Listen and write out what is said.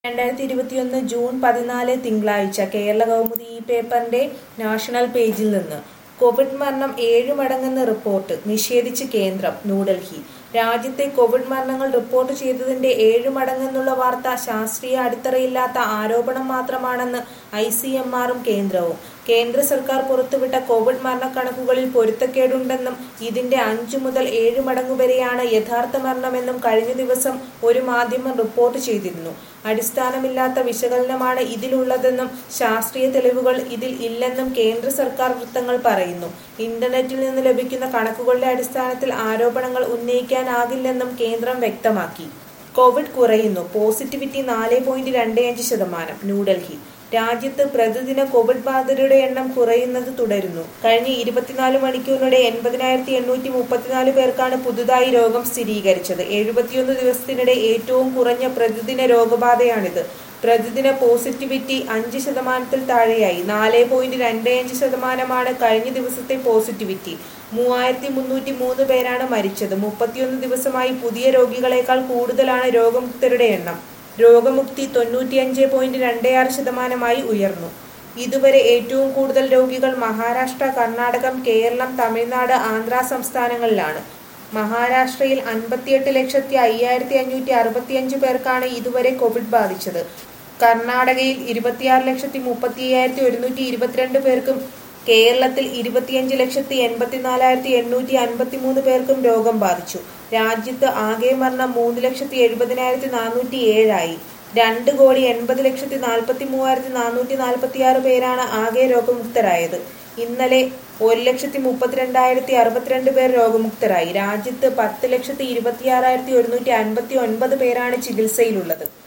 രണ്ടായിരത്തി ഇരുപത്തിയൊന്ന് ജൂൺ പതിനാല് തിങ്കളാഴ്ച കേരള കൗമുദി ഈ പേപ്പറിന്റെ നാഷണൽ പേജിൽ നിന്ന് കോവിഡ് മരണം ഏഴ് മടങ്ങെന്ന് റിപ്പോർട്ട് നിഷേധിച്ച് കേന്ദ്രം ന്യൂഡൽഹി രാജ്യത്തെ കോവിഡ് മരണങ്ങൾ റിപ്പോർട്ട് ചെയ്തതിന്റെ ഏഴ് മടങ്ങെന്നുള്ള വാർത്ത ശാസ്ത്രീയ അടിത്തറയില്ലാത്ത ആരോപണം മാത്രമാണെന്ന് ഐ സി എം ആറും കേന്ദ്രവും കേന്ദ്ര സർക്കാർ പുറത്തുവിട്ട കോവിഡ് മരണക്കണക്കുകളിൽ പൊരുത്തക്കേടുണ്ടെന്നും ഇതിന്റെ അഞ്ചു മുതൽ ഏഴ് മടങ്ങ് വരെയാണ് യഥാർത്ഥ മരണമെന്നും കഴിഞ്ഞ ദിവസം ഒരു മാധ്യമം റിപ്പോർട്ട് ചെയ്തിരുന്നു അടിസ്ഥാനമില്ലാത്ത വിശകലനമാണ് ഇതിലുള്ളതെന്നും ശാസ്ത്രീയ തെളിവുകൾ ഇതിൽ ഇല്ലെന്നും കേന്ദ്ര സർക്കാർ വൃത്തങ്ങൾ പറയുന്നു ഇന്റർനെറ്റിൽ നിന്ന് ലഭിക്കുന്ന കണക്കുകളുടെ അടിസ്ഥാനത്തിൽ ആരോപണങ്ങൾ ഉന്നയിക്കാനാകില്ലെന്നും കേന്ദ്രം വ്യക്തമാക്കി കോവിഡ് കുറയുന്നു പോസിറ്റിവിറ്റി നാല് പോയിന്റ് രണ്ട് അഞ്ച് ശതമാനം ന്യൂഡൽഹി രാജ്യത്ത് പ്രതിദിന കോവിഡ് ബാധിതരുടെ എണ്ണം കുറയുന്നത് തുടരുന്നു കഴിഞ്ഞ ഇരുപത്തിനാല് മണിക്കൂറിനിടെ എൺപതിനായിരത്തി എണ്ണൂറ്റി മുപ്പത്തിനാല് പേർക്കാണ് പുതുതായി രോഗം സ്ഥിരീകരിച്ചത് എഴുപത്തിയൊന്ന് ദിവസത്തിനിടെ ഏറ്റവും കുറഞ്ഞ പ്രതിദിന രോഗബാധയാണിത് പ്രതിദിന പോസിറ്റിവിറ്റി അഞ്ച് ശതമാനത്തിൽ താഴെയായി നാല് പോയിന്റ് രണ്ട് അഞ്ച് ശതമാനമാണ് കഴിഞ്ഞ ദിവസത്തെ പോസിറ്റിവിറ്റി മൂവായിരത്തി മുന്നൂറ്റി മൂന്ന് പേരാണ് മരിച്ചത് മുപ്പത്തിയൊന്ന് ദിവസമായി പുതിയ രോഗികളെക്കാൾ കൂടുതലാണ് രോഗമുക്തരുടെ എണ്ണം രോഗമുക്തി തൊണ്ണൂറ്റിയഞ്ച് പോയിന്റ് രണ്ട് ആറ് ശതമാനമായി ഉയർന്നു ഇതുവരെ ഏറ്റവും കൂടുതൽ രോഗികൾ മഹാരാഷ്ട്ര കർണാടകം കേരളം തമിഴ്നാട് ആന്ധ്ര സംസ്ഥാനങ്ങളിലാണ് മഹാരാഷ്ട്രയിൽ അൻപത്തിയെട്ട് ലക്ഷത്തി അയ്യായിരത്തി അഞ്ഞൂറ്റി അറുപത്തിയഞ്ച് പേർക്കാണ് ഇതുവരെ കോവിഡ് ബാധിച്ചത് കർണാടകയിൽ ഇരുപത്തിയാറ് ലക്ഷത്തി മുപ്പത്തി അയ്യായിരത്തി ഒരുന്നൂറ്റി ഇരുപത്തിരണ്ട് പേർക്കും കേരളത്തിൽ ഇരുപത്തിയഞ്ച് ലക്ഷത്തി എൺപത്തിനാലായിരത്തി എണ്ണൂറ്റി അൻപത്തി മൂന്ന് പേർക്കും രോഗം ബാധിച്ചു രാജ്യത്ത് ആകെ മരണം മൂന്ന് ലക്ഷത്തി എഴുപതിനായിരത്തി നാനൂറ്റി ഏഴായി രണ്ട് കോടി എൺപത് ലക്ഷത്തി നാൽപ്പത്തി മൂവായിരത്തി നാനൂറ്റി നാൽപ്പത്തി ആറ് പേരാണ് ആകെ രോഗമുക്തരായത് ഇന്നലെ ഒരു ലക്ഷത്തി മുപ്പത്തിരണ്ടായിരത്തി അറുപത്തിരണ്ട് പേർ രോഗമുക്തരായി രാജ്യത്ത് പത്ത് ലക്ഷത്തി ഇരുപത്തിയാറായിരത്തി ഒരുന്നൂറ്റി അൻപത്തി ഒൻപത് പേരാണ് ചികിത്സയിലുള്ളത്